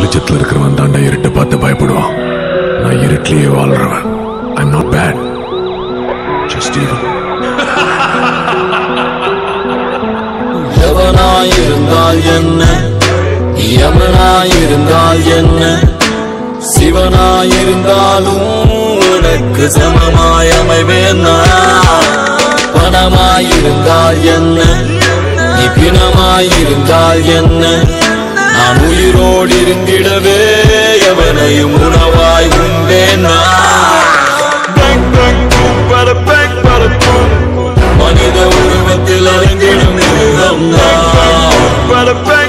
வெளிச்சத்துல இருக்கிறவன் தாண்டா இருட்டை பார்த்து பயப்படுவான் நான் இருட்டிலேயே வாழ்றவன் I'm not bad just even எவனாயிருந்தால் என்ன யமனாயிருந்தால் என்ன சிவனாயிருந்தாலும் உனக்கு சமமாய் அமைவேன் நான். பணமாயிருந்தால் என்ன நீ பிணமாயிருந்தால் என்ன நான் உயிரோடு இருந்திடவே எவனையும் உணவாய் உண்டேன் நான். Bang, bang, boom, bada, bang, bada, boom. மனித உருவத்தில் அறிந்திடும் மிருகம் நான்.